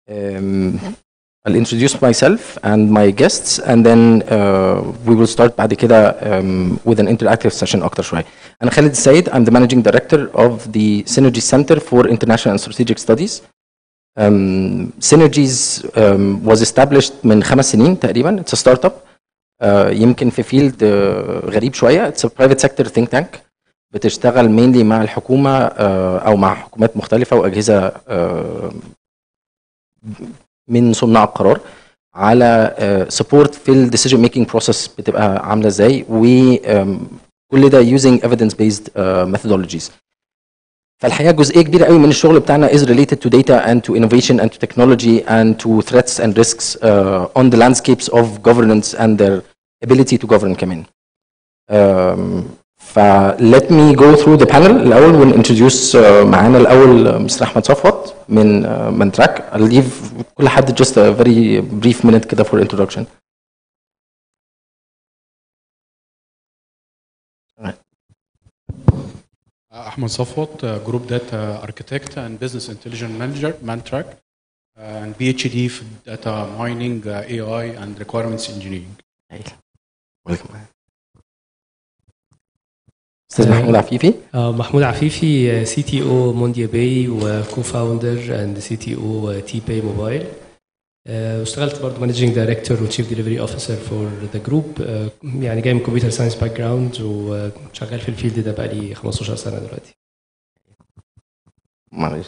Um, I'll introduce myself and my guests and then uh, we will start بعد كده um, with an interactive session أكتر شوية. أنا خالد السيد I'm the managing director of the Synergy Center for International and Strategic Studies. Um, Synergies um, was established من خمس سنين تقريبا. It's a startup. Uh, يمكن في فيلد uh, غريب شوية. It's a private sector think tank. بتشتغل mainly مع الحكومة uh, أو مع حكومات مختلفة وأجهزة uh, من صناع القرار على سبورت في الديسيجن ميكنج بروسيس بتبقى عامله ازاي وكل ده using evidence based uh, methodologies فالحقيقه جزئيه كبيره قوي من الشغل بتاعنا is related to data and to innovation and to technology and to threats and risks uh, on the landscapes of governance and their ability to govern كمان um, ف let me go through the panel الاول ون introduce uh, معانا الاول مستر احمد صفوت من uh, من تراك I'll leave كل حد just a very brief minute كده for introduction احمد صفوت جروب داتا اركتكت اند بزنس انتليجنت مانجر مانتراك and PhD في data mining, uh, AI and requirements engineering. ويلكم استاذ محمود عفيفي آه، محمود عفيفي سي تي او مونديا باي وكو فاوندر اند سي تي او تي باي موبايل واشتغلت برضه مانجنج دايركتور وتشيف ديليفري اوفيسر فور ذا جروب يعني جاي من كمبيوتر ساينس باك جراوند وشغال في الفيلد ده بقالي 15 سنه دلوقتي معلش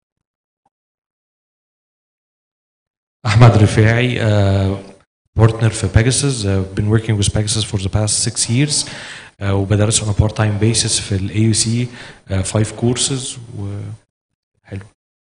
Ahmad Rifai, uh, partner for Pegasus. Uh, been working with Pegasus for the past six years. Uh, وبدرس on a part-time basis في ال AUC uh, five courses و حلو.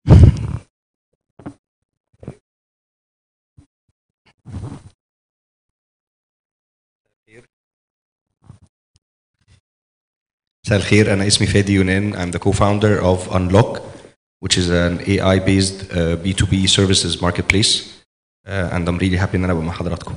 مساء الخير انا اسمي فادي يونان I'm the co-founder of Unlock which is an AI based uh, B2B services marketplace uh, and I'm really happy ان انا ابقى مع حضراتكم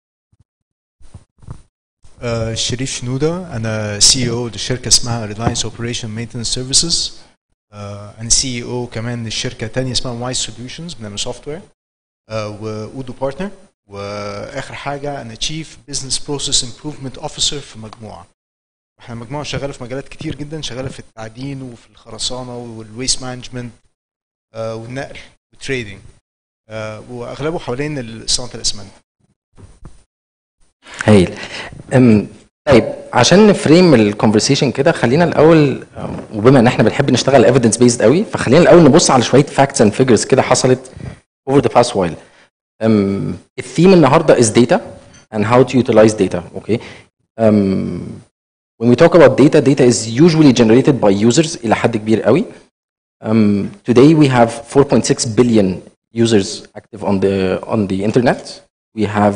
آه، شريف شنودة أنا سي او لشركة اسمها Reliance Operation Maintenance Services آه، أنا سي او كمان لشركة تانية اسمها واي سوليوشنز بنعمل سوفت وير وأودو بارتنر وآخر حاجة أنا تشيف بزنس بروسيس امبروفمنت اوفيسر في مجموعة احنا مجموعة شغالة في مجالات كتير جدا شغالة في التعدين وفي الخرسانة والويست مانجمنت والنقل والتريدنج آه، وأغلبه حوالين صناعة الأسمنت هايل أم، طيب عشان نفريم الكونفرسيشن كده خلينا الاول أم، وبما ان احنا بنحب نشتغل ايفيدنس بيزد قوي فخلينا الاول نبص على شويه فاكتس اند فيجرز كده حصلت over the past while um, الثيم النهارده is data and how to utilize data okay um, when we talk about data data is usually generated by users الى حد كبير قوي um, today we have 4.6 billion users active on the on the internet we have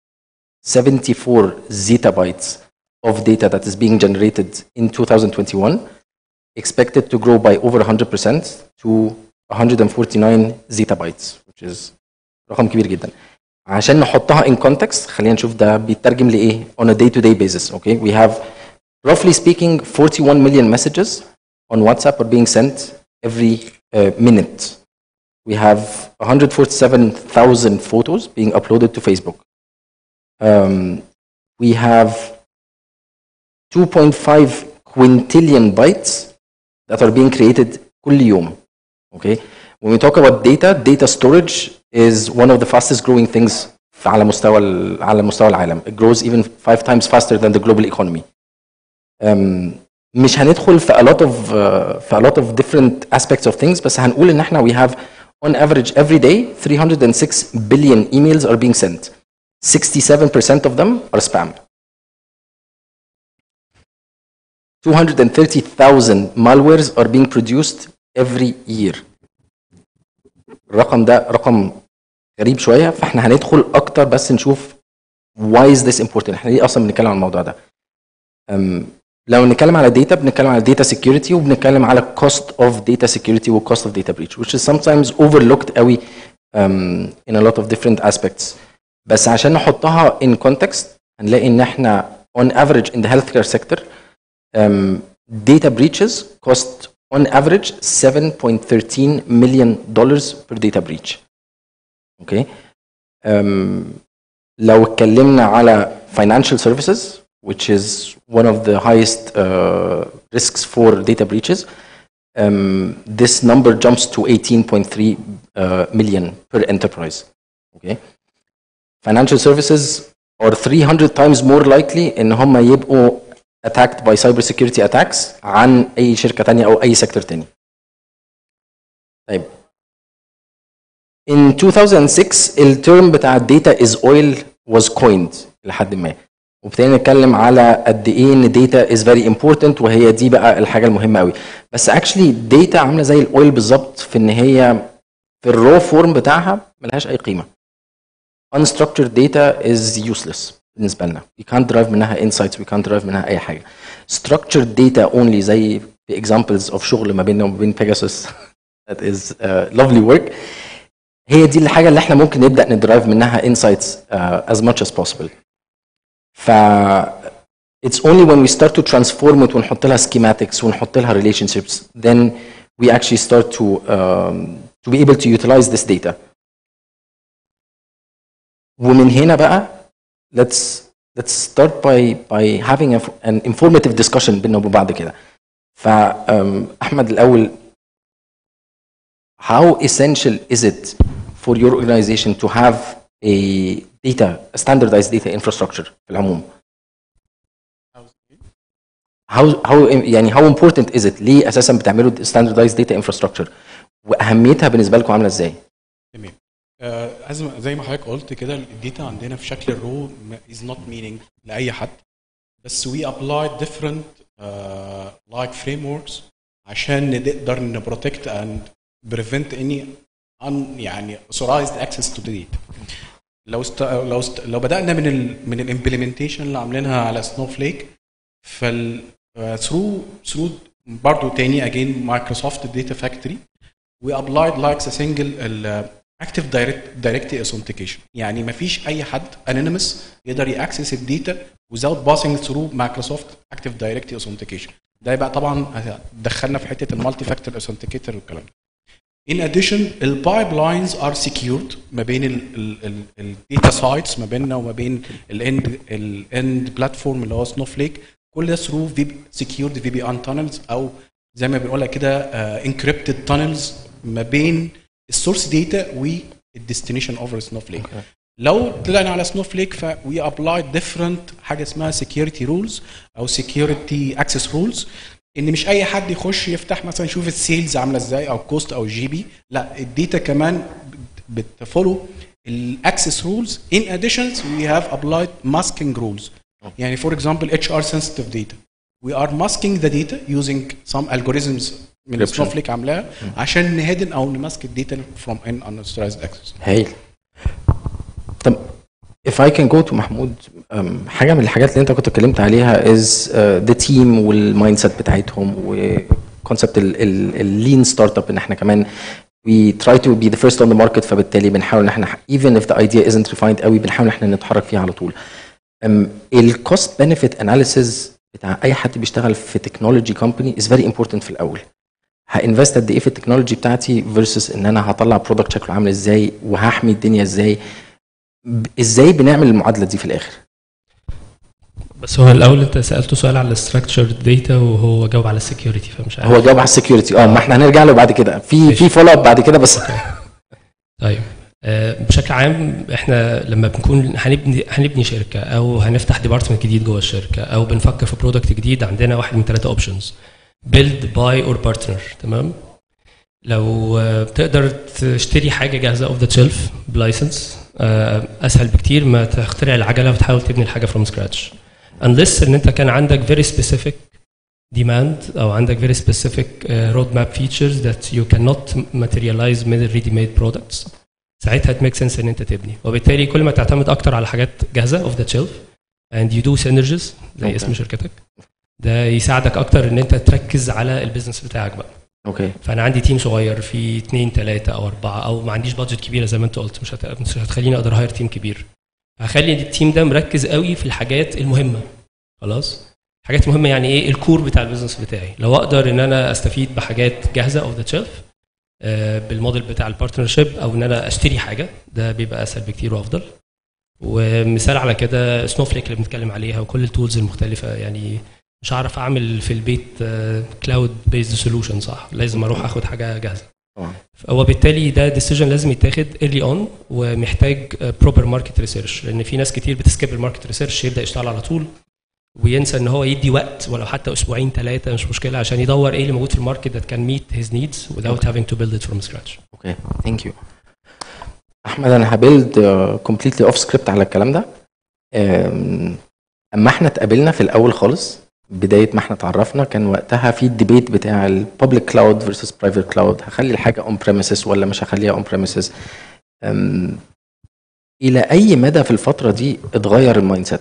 74 zettabytes of data that is being generated in 2021 expected to grow by over 100% to 149 zettabytes which is رقم كبير جدا عشان نحطها in context خلينا نشوف ده بيترجم لايه on a day to day basis okay we have roughly speaking 41 million messages on WhatsApp are being sent every uh, minute we have 147,000 photos being uploaded to Facebook um, we have 2.5 quintillion bytes that are being created كل يوم. Okay. When we talk about data, data storage is one of the fastest growing things على مستوى ال- على مستوى العالم. It grows even five times faster than the global economy. Um, مش هندخل في a lot of uh, في a lot of different aspects of things بس هنقول ان احنا we have on average every day 306 billion emails are being sent. 67% of them are spam. 230,000 malwares are being produced every year. الرقم ده رقم غريب شوية فاحنا هندخل أكتر بس نشوف why is this important احنا ليه أصلا بنتكلم عن الموضوع ده. أم، لو نتكلم على data بنتكلم على data security وبنتكلم على cost of data security و cost of data breach which is sometimes overlooked قوي um, in a lot of different aspects. بس عشان نحطها in context هنلاقي ان احنا on average in the healthcare sector um, data breaches cost on average 7.13 million dollars per data breach اوكي أم، لو اتكلمنا على financial services which is one of the highest uh, risks for data breaches um, this number jumps to 18.3 uh, million per enterprise okay financial services are 300 times more likely ان هم يبقوا attacked by cybersecurity attacks عن اي شركه تانية او اي سيكتور تاني طيب in 2006 الترم بتاع data is oil was coined لحد ما وابتدينا نتكلم على قد ايه ان data is very important وهي دي بقى الحاجه المهمه قوي بس actually data عامله زي الاويل بالظبط في ان هي في الرو فورم بتاعها ملهاش اي قيمه unstructured data is useless بالنسبه لنا we can't derive منها insights we can't derive منها اي حاجه structured data only زي في examples of شغل ما بيننا وما بين Pegasus that is uh, lovely work هي دي الحاجه اللي احنا ممكن نبدا ندرايف منها insights uh, as much as possible ف it's only when we start to transform it ونحط لها schematics ونحط لها relationships then we actually start to um, to be able to utilize this data ومن هنا بقى let's let's start by by having a, an informative discussion بيننا وبين بعض كده فأحمد الأول how essential is it for your organization to have a data a standardized data infrastructure في العموم how how يعني how important is it ليه اساسا بتعملوا standardized data infrastructure واهميتها بالنسبه لكم عامله ازاي تمام آه، از ما- زي ما حضرتك قلت كده الداتا عندنا في شكل الرو از نوت مينينج لاي حد بس وي ابلاي ديفرنت لايك فريم وركس عشان نقدر نبروتكت اند بريفنت اني ان يعني authorized access to the data لو است... لو است... لو بدانا من ال... من الامبلمنتيشن اللي عاملينها على سنو فليك فال ثرو ثرو برضه تاني اجين مايكروسوفت داتا فاكتوري we applied like a single ال active direct directory authentication يعني ما فيش اي حد anonymous يقدر ياكسس الداتا without passing through Microsoft Active Directory Authentication ده يبقى طبعا دخلنا في حته المالتي فاكتور authenticator والكلام ده In addition, البايبلاينز ار secured ما بين الداتا سايتس ما بيننا وما بين الاند الاند بلاتفورم اللي هو سنوفليك كل ده ثرو في سكيورد في بي ان تانلز او زي ما بنقولها كده انكريبتد تانلز ما بين السورس داتا والديستنيشن اوفر سنوفليك لو طلعنا على سنوفليك ف we applied different حاجه اسمها security rules او security access rules ان مش اي حد يخش يفتح مثلا يشوف السيلز عامله ازاي او الكوست او الجي بي لا الداتا كمان بتفولو الاكسس رولز ان اديشنز وي هاف ابلايد ماسكينج رولز يعني فور اكزامبل اتش ار سنسيتيف داتا we are masking the data using some algorithms من Encryption. سنوفليك عاملاها عشان نهدن او نماسك الداتا from an unauthorized access هايل طب if I can go to محمود um, حاجه من الحاجات اللي انت كنت اتكلمت عليها is uh, the team والمايند سيت بتاعتهم وكونسبت اللين ستارت اب ان احنا كمان we try to be the first on the market فبالتالي بنحاول ان احنا even if the idea isn't refined قوي بنحاول ان احنا نتحرك فيها على طول الكوست بنفيت اناليسيز بتاع اي حد بيشتغل في تكنولوجي كومباني is very important في الاول هانفست قد ايه في التكنولوجي بتاعتي فيرسس ان انا هطلع برودكت شكله عامل ازاي وهحمي الدنيا ازاي ب- ازاي بنعمل المعادله دي في الاخر بس هو الاول انت سالته سؤال على الستراكشرد داتا وهو جاوب على السكيورتي فمش عارف هو جاوب على السكيورتي اه ما احنا هنرجع له بعد كده في في ماشي. فولو اب بعد كده بس طيب آه، بشكل عام احنا لما بنكون هنبني هنبني شركه او هنفتح ديبارتمنت جديد جوه الشركه او بنفكر في برودكت جديد عندنا واحد من ثلاثه اوبشنز بيلد باي اور بارتنر تمام لو آه، بتقدر تشتري حاجه جاهزه اوف ذا شيلف بلايسنس اسهل بكتير ما تخترع العجله وتحاول تبني الحاجه فروم سكراتش unless ان انت كان عندك very specific demand او عندك very specific uh, roadmap features that you cannot materialize من ال ready made products ساعتها it makes sense ان انت تبني وبالتالي كل ما تعتمد اكتر على حاجات جاهزه اوف ذا شيلف and you do synergies زي Okay. اسم شركتك ده يساعدك اكتر ان انت تركز على البيزنس بتاعك بقى اوكي فانا عندي تيم صغير في اثنين ثلاثه او اربعه او ما عنديش بادجت كبيره زي ما انت قلت مش هت... مش هتخليني اقدر هاير تيم كبير هخلي التيم ده مركز قوي في الحاجات المهمه خلاص الحاجات المهمه يعني ايه الكور بتاع البيزنس بتاعي لو اقدر ان انا استفيد بحاجات جاهزه اوف ذا شيلف آه، بالموديل بتاع البارتنرشيب او ان انا اشتري حاجه ده بيبقى اسهل بكتير وافضل ومثال على كده سنوفليك اللي بنتكلم عليها وكل التولز المختلفه يعني مش هعرف اعمل في البيت كلاود بيزد سولوشن صح لازم اروح اخد حاجه جاهزه طبعا هو بالتالي ده ديسيجن لازم يتاخد ايرلي اون ومحتاج بروبر ماركت ريسيرش لان في ناس كتير بتسكيب الماركت ريسيرش يبدا يشتغل على طول وينسى ان هو يدي وقت ولو حتى اسبوعين ثلاثه مش مشكله عشان يدور ايه اللي موجود في الماركت that can meet his needs without having to build it from scratch اوكي ثانك يو احمد انا هبيلد كومبليتلي اوف سكريبت على الكلام ده أم، اما احنا اتقابلنا في الاول خالص بدايه ما احنا اتعرفنا كان وقتها في الديبيت بتاع الببليك كلاود فيرسس برايفت كلاود هخلي الحاجه اون بريميسز ولا مش هخليها اون بريميسز الى اي مدى في الفتره دي اتغير المايند سيت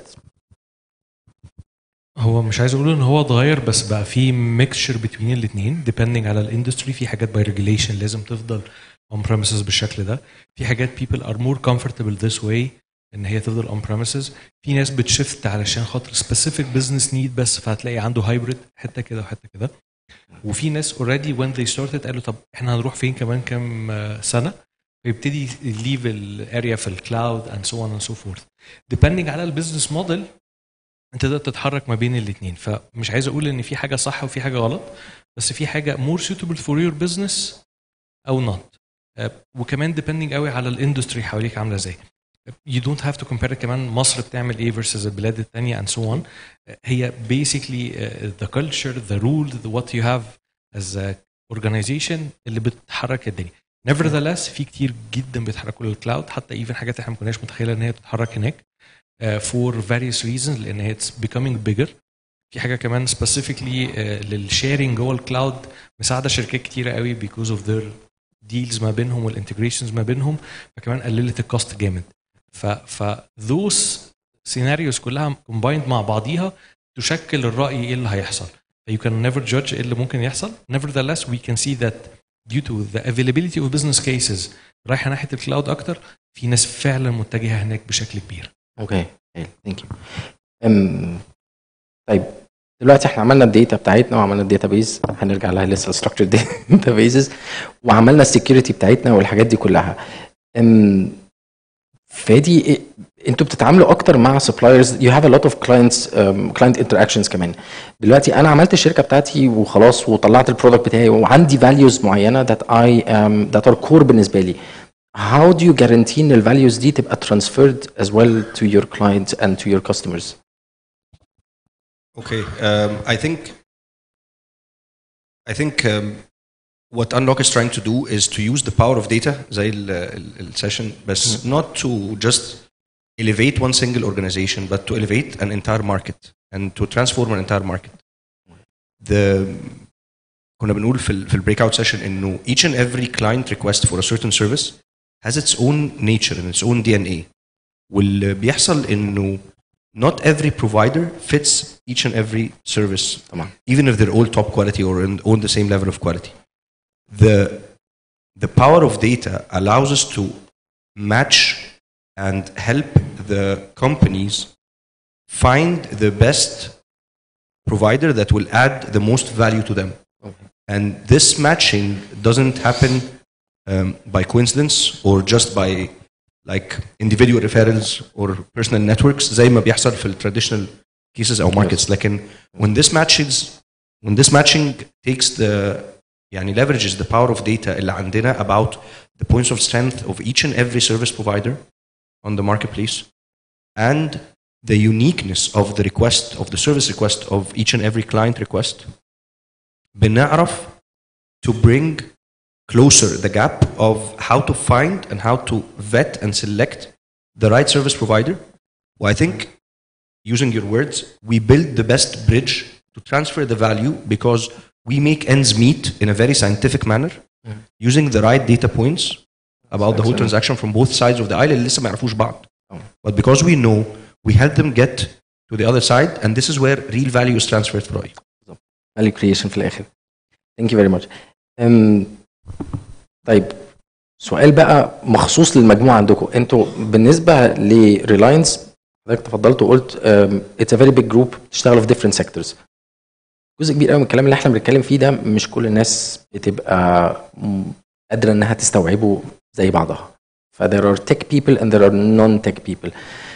هو مش عايز اقول ان هو اتغير بس بقى في ميكشر بين الاثنين depending على الاندستري في حاجات باي ريجوليشن لازم تفضل on premises بالشكل ده في حاجات people are more comfortable this way ان هي تفضل on premises في ناس بتشفت علشان خاطر specific business need بس فهتلاقي عنده hybrid حته كده وحته كده وفي ناس already when they started قالوا طب احنا هنروح فين كمان كام آه، سنه ويبتدي leave الاريا في الكلاود and so on and so forth depending على البيزنس موديل انت تقدر تتحرك ما بين الاثنين فمش عايز اقول ان في حاجه صح وفي حاجه غلط بس في حاجه more suitable for your business او not آه، وكمان depending قوي على الاندستري حواليك عامله ازاي you don't have to compare كمان مصر بتعمل ايه versus البلاد الثانيه and so on آه، هي basically آه، the culture the rule the what you have as a organization اللي بتحرك الدنيا nevertheless في كتير جدا بيتحركوا للكلاود حتى even حاجات احنا ما كناش متخيله ان هي تتحرك هناك uh, for various reasons لان هي it's becoming bigger في حاجه كمان specifically uh, للشيرنج جوه الكلاود مساعده شركات كتيره قوي because of their deals ما بينهم والانتجريشنز ما بينهم فكمان قللت الكوست جامد ف ف those scenarios كلها combined مع بعضيها تشكل الراي ايه اللي هيحصل you can never judge ايه اللي ممكن يحصل nevertheless we can see that due to the availability of business cases رايحه ناحيه الكلاود اكتر في ناس فعلا متجهه هناك بشكل كبير اوكي ثانك يو طيب دلوقتي احنا عملنا الداتا بتاعتنا وعملنا الداتا بيز هنرجع لها لسه الستراكشر داتا بيزز وعملنا السكيورتي بتاعتنا والحاجات دي كلها أم، فادي إيه- انتوا بتتعاملوا اكتر مع سبلايرز يو هاف ا لوت اوف كلاينتس كلاينت انتراكشنز كمان دلوقتي انا عملت الشركه بتاعتي وخلاص وطلعت البرودكت بتاعي وعندي فاليوز معينه that I am that are core بالنسبه لي how do you guarantee ان الفاليوز دي تبقى transferred as well to your clients and to your customers Okay, um, I think I think um, what Unlock is trying to do is to use the power of data زي ال- ال- ال- session بس not to just elevate one single organization but to elevate an entire market and to transform an entire market. The كنا بنقول في ال في البريك اوت سيشن انه each and every client request for a certain service has its own nature and its own DNA واللي بيحصل انه not every provider fits each and every service طبعا even if they're all top quality or in, on the same level of quality. The, the power of data allows us to match and help the companies find the best provider that will add the most value to them. Okay. And this matching doesn't happen um, by coincidence or just by like individual referrals or personal networks زي ما بيحصل في ال traditional cases or markets لكن when this matches when this matching takes the يعني leverages the power of data اللي عندنا about the points of strength of each and every service provider on the marketplace and the uniqueness of the request of the service request of each and every client request بنعرف to bring closer the gap of how to find and how to vet and select the right service provider. Well, I think, using your words, we build the best bridge to transfer the value because we make ends meet in a very scientific manner using the right data points about the whole Excellent. transaction from both sides of the aisle اللي لسه ما يعرفوش بعض. Oh. But because we know, we help them get to the other side and this is where real value is transferred في رأيي. value creation في الاخر thank you very much um, طيب سؤال بقى مخصوص للمجموعه عندكم انتوا بالنسبه لريلاينس حضرتك تفضلت وقلت اتس ا فيري بيج جروب بتشتغلوا في different sectors جزء كبير قوي من الكلام اللي احنا بنتكلم فيه ده مش كل الناس بتبقى م- قادره انها تستوعبه زي بعضها ف there are tech people and there are non-tech people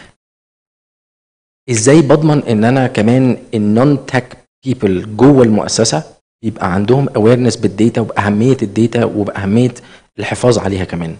ازاي بضمن ان انا كمان النون تك بيبل جوه المؤسسه يبقى عندهم اويرنس بالديتا وباهميه الديتا وباهميه الحفاظ عليها كمان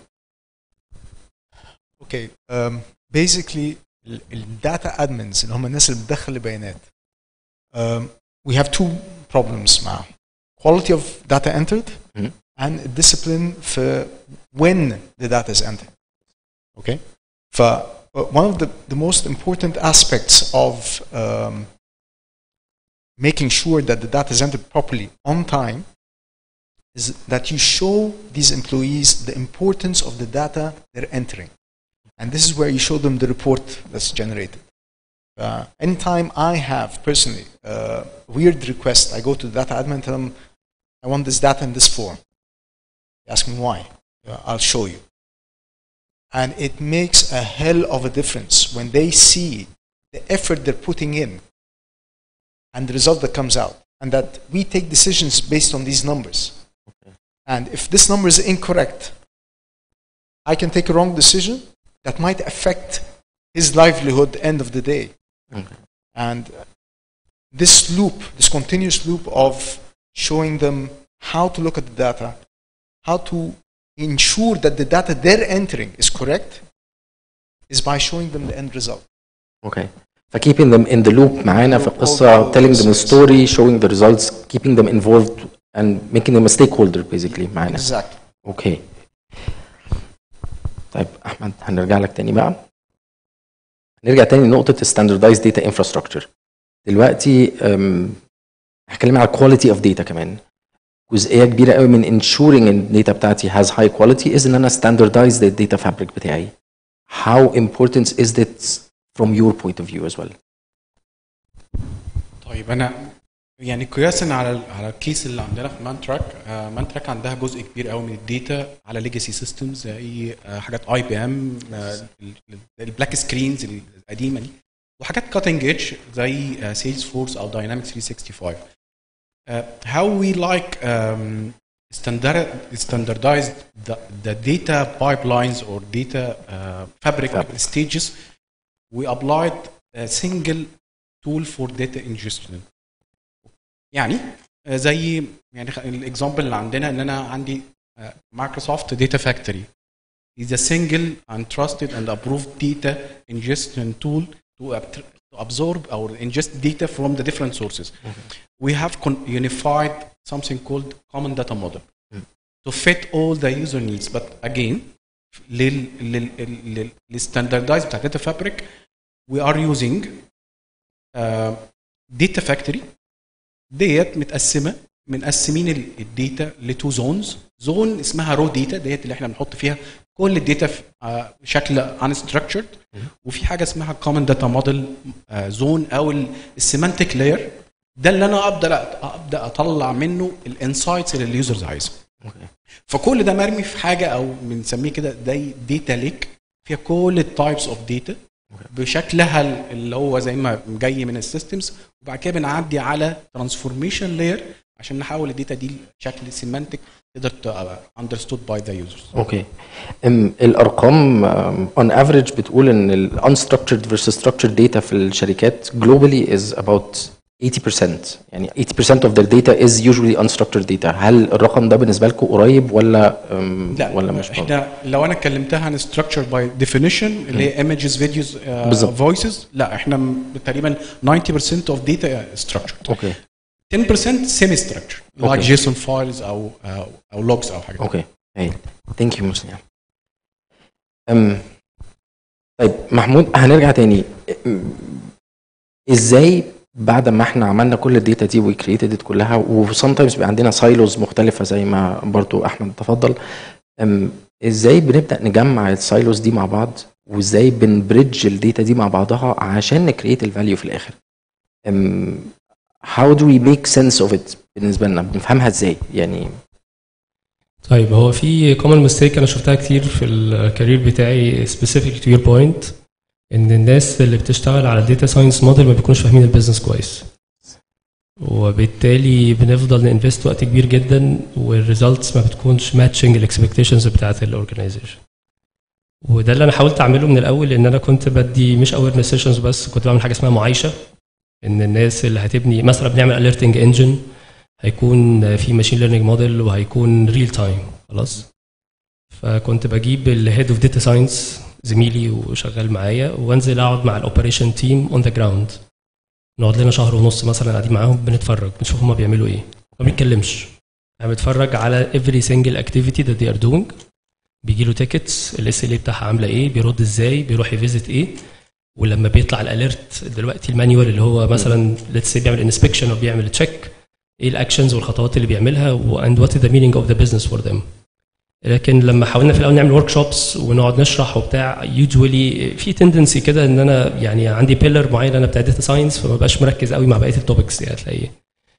اوكي بيزيكلي الداتا ادمنز اللي هم الناس اللي بتدخل البيانات um, we have two problems معاهم quality of data entered Mhm. and discipline for when the data is entered okay ف uh, one of the, the most important aspects of um, making sure that the data is entered properly on time is that you show these employees the importance of the data they're entering and this is where you show them the report that's generated. Uh, anytime I have personally a weird request, I go to the data admin and tell them, I want this data in this form. They ask me why. Uh, I'll show you. And it makes a hell of a difference when they see the effort they're putting in and the result that comes out. And that we take decisions based on these numbers. And if this number is incorrect, I can take a wrong decision that might affect his livelihood end of the day. Okay. And this loop, this continuous loop of showing them how to look at the data, how to ensure that the data they're entering is correct, is by showing them the end result. اوكي ف keeping them in the loop معانا في All القصه the telling them a process. story showing the results keeping them involved and making them a stakeholder basically معانا Exactly. اوكي طيب احمد هنرجع لك تاني بقى نرجع تاني لنقطه standardized data infrastructure دلوقتي أم، هتكلم على quality of data كمان جزئيه كبيره قوي من ensuring ان الداتا بتاعتي has high quality is ان انا standardize the data fabric بتاعي how important is it from your point of view as well طيب انا يعني قياسا على ال- على الكيس اللي عندنا في مانتراك آه، مانتراك عندها جزء كبير قوي من الداتا على ليجاسي سيستمز زي آه، حاجات اي بي ام البلاك سكرينز القديمه دي وحاجات كاتنج ايدج زي سيلز فورس او داينامكس 365 uh, how we like um, standard standardized the, the data pipelines or data uh, fabric, Fabric. stages we applied a single tool for data ingestion يعني آه، زي يعني الاكزامبل اللي عندنا ان انا عندي مايكروسوفت داتا فاكتوري is a single and trusted and approved data ingestion tool to, ab- to absorb or ingest data from the different sources. We have con- unified something called common data model to fit all the user needs. But again, لل لل لل للستاندردايز بتاع data fabric we are using uh, data factory ديت متقسمه منقسمين ال- الداتا لتو زونز زون اسمها رو داتا ديت اللي احنا بنحط فيها كل الداتا في آه، بشكل انستراكشرد وفي حاجه اسمها كومن داتا موديل زون او السيمانتك لاير ده اللي انا ابدا ابدا اطلع منه الانسايتس اللي اليوزرز عايزها فكل ده مرمي في حاجه او بنسميه كده زي داتا ليك فيها كل التايبس اوف داتا بشكلها اللي هو زي ما جاي من السيستمز وبعد كده بنعدي على ترانسفورميشن لاير عشان نحول الداتا دي لشكل سيمانتك تقدر تبقى understood by the users اوكي أم، الارقام اون افريج بتقول ان ال unstructured versus structured data في الشركات globally is about 80% يعني 80% of their data is usually unstructured data هل الرقم ده بالنسبه لكم قريب ولا أم، لا ولا مش قريب؟ احنا لو انا كلمتها عن structure by definition اللي هي images videos بالظبط. uh, voices لا احنا م- تقريبا 90% of data structured اوكي 10% semi structured like أوكي. JSON files او او, أو logs او حاجه اوكي هايل ثانك يو مسلم أم طيب محمود هنرجع تاني أم، ازاي بعد ما احنا عملنا كل الداتا دي وكريتد كلها وسام تايمز بيبقى عندنا سايلوز مختلفه زي ما برضو احمد تفضل أم، ازاي بنبدا نجمع السايلوز دي مع بعض وازاي بنبريدج الداتا دي مع بعضها عشان نكريت الفاليو في الاخر أم، how do we make sense of it بالنسبه لنا بنفهمها ازاي يعني طيب هو في كومن ميستيك انا شفتها كتير في الكارير بتاعي سبيسيفيك تو يور بوينت ان الناس اللي بتشتغل على الداتا ساينس موديل ما بيكونوش فاهمين البيزنس كويس وبالتالي بنفضل ننفست وقت كبير جدا والريزلتس ما بتكونش ماتشنج الاكسبكتيشنز بتاعت الاورجنايزيشن وده اللي انا حاولت اعمله من الاول ان انا كنت بدي مش اويرنس سيشنز بس كنت بعمل حاجه اسمها معايشه ان الناس اللي هتبني مثلا بنعمل اليرتنج انجن هيكون في ماشين ليرنينج موديل وهيكون ريل تايم خلاص فكنت بجيب الهيد اوف داتا ساينس زميلي وشغال معايا وانزل اقعد مع الاوبريشن تيم اون ذا جراوند نقعد لنا شهر ونص مثلا قاعدين معاهم بنتفرج بنشوف هما بيعملوا ايه ما بنتكلمش يعني بنتفرج على every single activity that they are doing بيجي له تيكتس الاس ال بتاعها عامله ايه بيرد ازاي بيروح يفيزت ايه ولما بيطلع الاليرت دلوقتي المانيوال اللي هو مثلا ليتس بيعمل انسبكشن او بيعمل تشيك ايه الاكشنز والخطوات اللي بيعملها and what is the meaning of the business for them لكن لما حاولنا في الاول نعمل ورك شوبس ونقعد نشرح وبتاع يوجوالي في تندنسي كده ان انا يعني عندي بيلر معين انا بتاع داتا ساينس فما بقاش مركز قوي مع بقيه التوبكس يعني هتلاقيه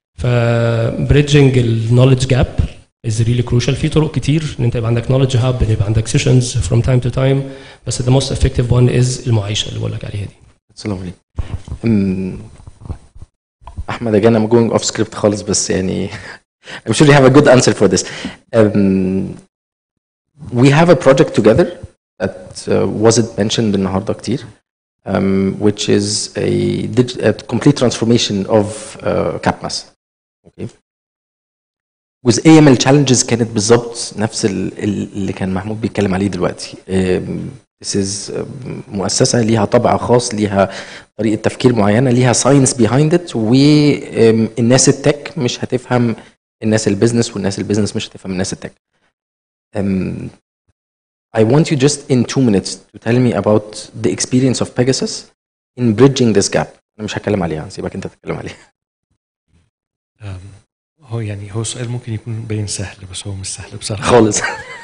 فبريدجنج النولج جاب از ريلي كروشال في طرق كتير ان انت يبقى عندك نولج هاب ان يبقى عندك سيشنز فروم تايم تو تايم بس ذا موست افكتيف وان از المعايشه اللي بقول لك عليها دي It's lovely. Um, Ahmed, again, I'm going off script خالص بس يعني I'm sure you have a good answer for this. Um, we have a project together that uh, wasn't mentioned النهارده كتير um, which is a, dig- a complete transformation of uh, CapMass. Okay. جزئيه من التشالنجز كانت بالظبط نفس ال- ال- اللي كان محمود بيتكلم عليه دلوقتي. Um, This is um, مؤسسه ليها طبع خاص ليها طريقه تفكير معينه ليها ساينس بيهايند ات والناس التك مش هتفهم الناس البيزنس والناس البيزنس مش هتفهم الناس التك. Um, I want you just in two minutes to tell me about the experience of Pegasus in bridging this gap. انا مش هتكلم عليها سيبك انت تتكلم عليها. أم، هو يعني هو السؤال ممكن يكون باين سهل بس هو مش سهل بصراحه خالص.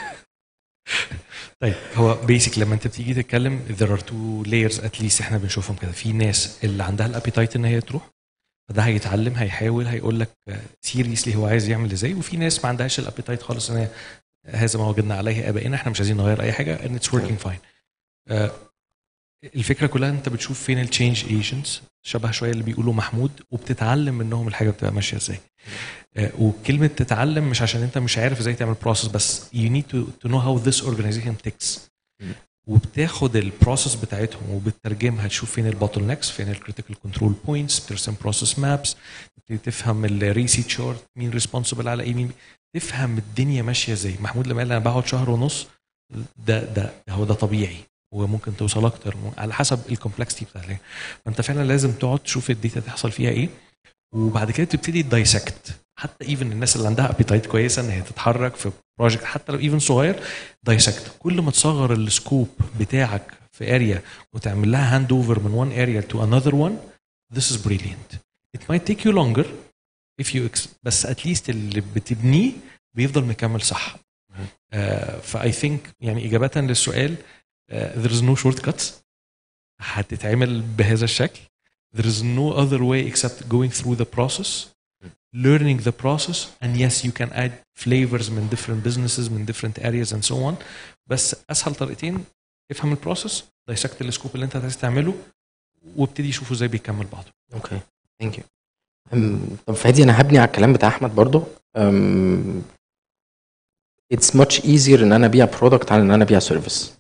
طيب هو بيسك لما انت بتيجي تتكلم there are two layers at least احنا بنشوفهم كده في ناس اللي عندها الابيتايت ان هي تروح فده هيتعلم هيحاول هيقول لك سيريسلي هو عايز يعمل ازاي وفي ناس ما عندهاش الابيتايت خالص ان هي هذا ما وجدنا عليه ابائنا احنا مش عايزين نغير اي حاجه and it's working fine آه، الفكره كلها انت بتشوف فين التشينج ايجنتس شبه شويه اللي بيقولوا محمود وبتتعلم منهم الحاجه بتبقى ماشيه ازاي آه، وكلمه تتعلم مش عشان انت مش عارف ازاي تعمل بروسس بس you need to, to know how this organization ticks وبتاخد البروسس بتاعتهم وبتترجمها تشوف فين البوتل نكس فين الكريتيكال كنترول بوينتس بترسم بروسس مابس تفهم الريسي تشارت مين ريسبونسبل على ايه مين تفهم الدنيا ماشيه ازاي محمود لما قال انا بقعد شهر ونص ده ده هو ده طبيعي وممكن توصل اكتر على حسب الكومبلكسيتي بتاعتها فانت فعلا لازم تقعد تشوف الداتا تحصل فيها ايه وبعد كده تبتدي تدايسكت حتى ايفن الناس اللي عندها ابيتايت كويسه ان هي تتحرك في بروجكت حتى لو ايفن صغير دايسكت كل ما تصغر السكوب بتاعك في اريا وتعمل لها هاند اوفر من one area to another one this is brilliant it might take you longer if you ex- بس at least اللي بتبنيه بيفضل مكمل صح فاي ثينك يعني اجابه للسؤال uh, there is no shortcuts هتتعمل بهذا الشكل there is no other way except going through the process learning the process and yes you can add flavors من different businesses من different areas and so on بس اسهل طريقتين افهم البروسيس دايسكت السكوب اللي انت عايز تعمله وابتدي شوفه ازاي بيكمل بعضه اوكي ثانك يو طب فادي انا هبني على الكلام بتاع احمد برضو um, it's much easier ان انا ابيع برودكت على ان انا ابيع سيرفيس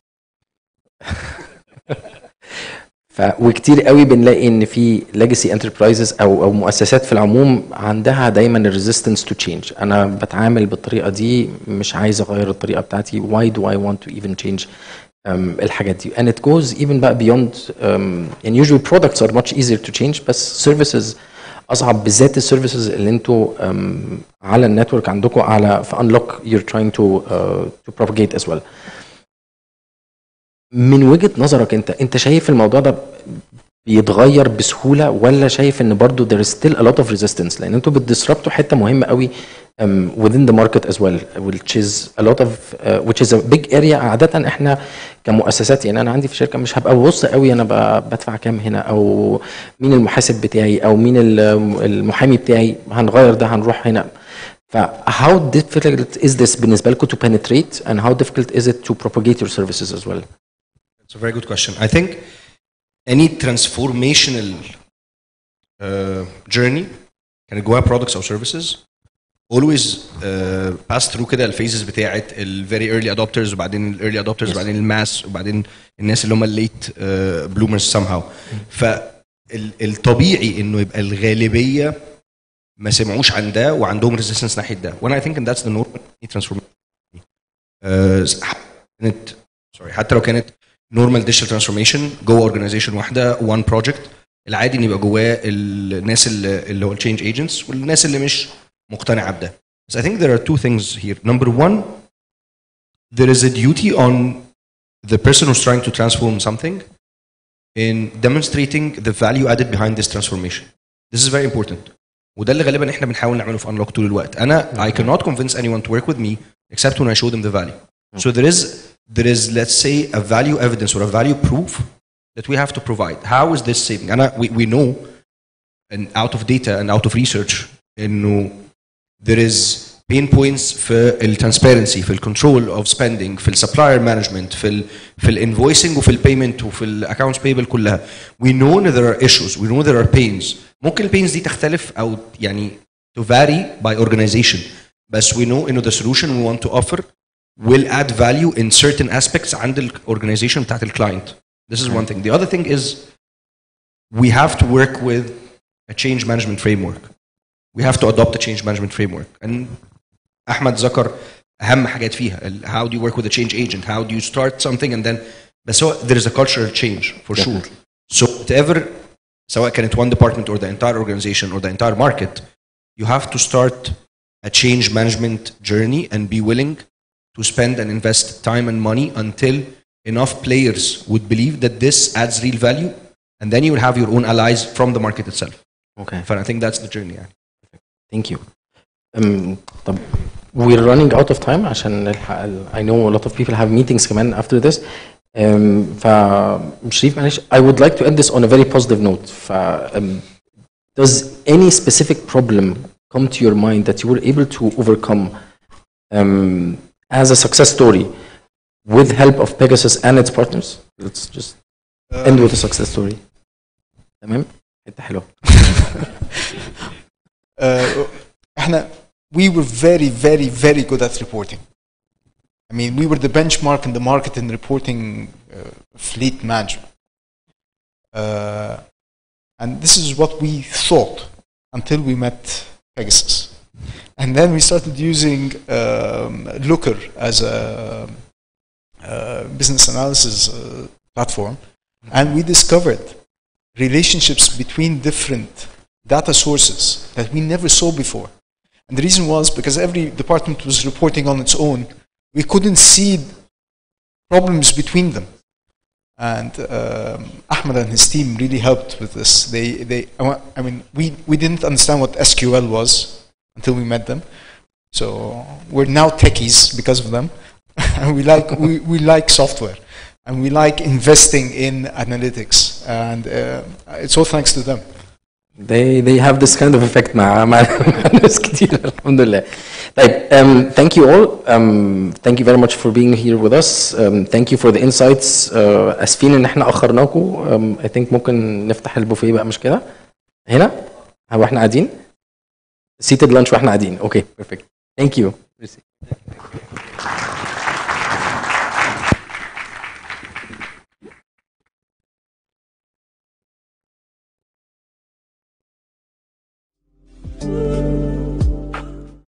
ف وكتير قوي بنلاقي ان في legacy enterprises او او مؤسسات في العموم عندها دايما الريزيستنس تو تشينج انا بتعامل بالطريقه دي مش عايز اغير الطريقه بتاعتي why do I want to even change um, الحاجات دي and it goes even بقى beyond um, and usually products are much easier to change بس services اصعب بالذات السيرفيسز اللي انتوا um, على النتورك عندكم على في unlock you're trying to uh, to propagate as well من وجهة نظرك انت انت شايف الموضوع ده بيتغير بسهولة ولا شايف ان برضو there is still a lot of resistance لان انتوا بتدسربتوا حتة مهمة قوي um, within the market as well which is a lot of uh, which is a big area عادة احنا كمؤسسات يعني انا عندي في شركة مش هبقى ببص قوي انا ب- بدفع كام هنا او مين المحاسب بتاعي او مين ال- المحامي بتاعي هنغير ده هنروح هنا ف how difficult is this بالنسبة لكم to penetrate and how difficult is it to propagate your services as well It's a very good question. I think any transformational uh, journey كانت جواها products او services always uh, pass through كده الفيزز بتاعت ال very early adopters وبعدين ال early adopters وبعدين الماس وبعدين الناس اللي هم الليت uh, bloomers somehow فالطبيعي انه يبقى الغالبيه ما سمعوش عن ده وعندهم ريزيستنس ناحيه ده وانا I think that's the normal transformation uh, كانت سوري حتى لو كانت نورمال ديجيتال ترانسفورميشن جوه اورجانيزيشن واحده وان بروجكت العادي ان يبقى جواه الناس اللي, اللي هو التشينج ايجنتس والناس اللي مش مقتنعه بده بس I think there are two things here number one there is a duty on the person who's trying to transform something in demonstrating the value added behind this transformation this is very important وده اللي غالبا احنا بنحاول نعمله في unlock طول الوقت انا I cannot convince anyone to work with me except when I show them the value so there is there is let's say a value evidence or a value proof that we have to provide how is this saving and we, we know and out of data and out of research انه there is pain points في ال transparency في ال control of spending في ال supplier management في ال في ال invoicing وفي ال payment وفي ال accounts payable كلها we know that there are issues we know there are pains ممكن ال pains دي تختلف او يعني to vary by organization بس we know انه the solution we want to offer will add value in certain aspects عند ال organization بتاعت ال client this is one thing the other thing is we have to work with a change management framework we have to adopt a change management framework and احمد ذكر اهم حاجات فيها ال- how do you work with a change agent how do you start something and then بس هو there is a cultural change for sure so whatever سواء كانت one department or the entire organization or the entire market you have to start a change management journey and be willing to spend and invest time and money until enough players would believe that this adds real value and then you will have your own allies from the market itself Okay. but I think that's the journey يعني. Thank you. Um, طب we're running out of time عشان نلحق ال- I know a lot of people have meetings كمان after this. Um, فشريف معلش I would like to end this on a very positive note. ف um, does any specific problem come to your mind that you were able to overcome um, as a success story with help of Pegasus and its partners? Let's just end with a success story. تمام؟ حته حلوه. uh, احنا we were very very very good at reporting I mean we were the benchmark in the market in reporting uh, fleet management uh, and this is what we thought until we met Pegasus and then we started using um, Looker as a uh, business analysis uh, platform and we discovered relationships between different data sources that we never saw before. And the reason was because every department was reporting on its own, we couldn't see problems between them. And um, Ahmed and his team really helped with this. They, they, I wa- I mean, we, we didn't understand what SQL was until we met them. So we're now techies because of them. and we like, we, we like software. And we like investing in analytics. And uh, it's all thanks to them. they they have this kind of effect مع مع مع ناس كتير الحمد لله. طيب um, thank you all. Um, thank you very much for being here with us. Um, thank you for the insights. Uh, اسفين ان احنا اخرناكم. Um, I think ممكن نفتح البوفيه بقى مش كده؟ هنا؟ هو احنا قاعدين؟ seated lunch واحنا قاعدين. Okay, perfect. Thank you.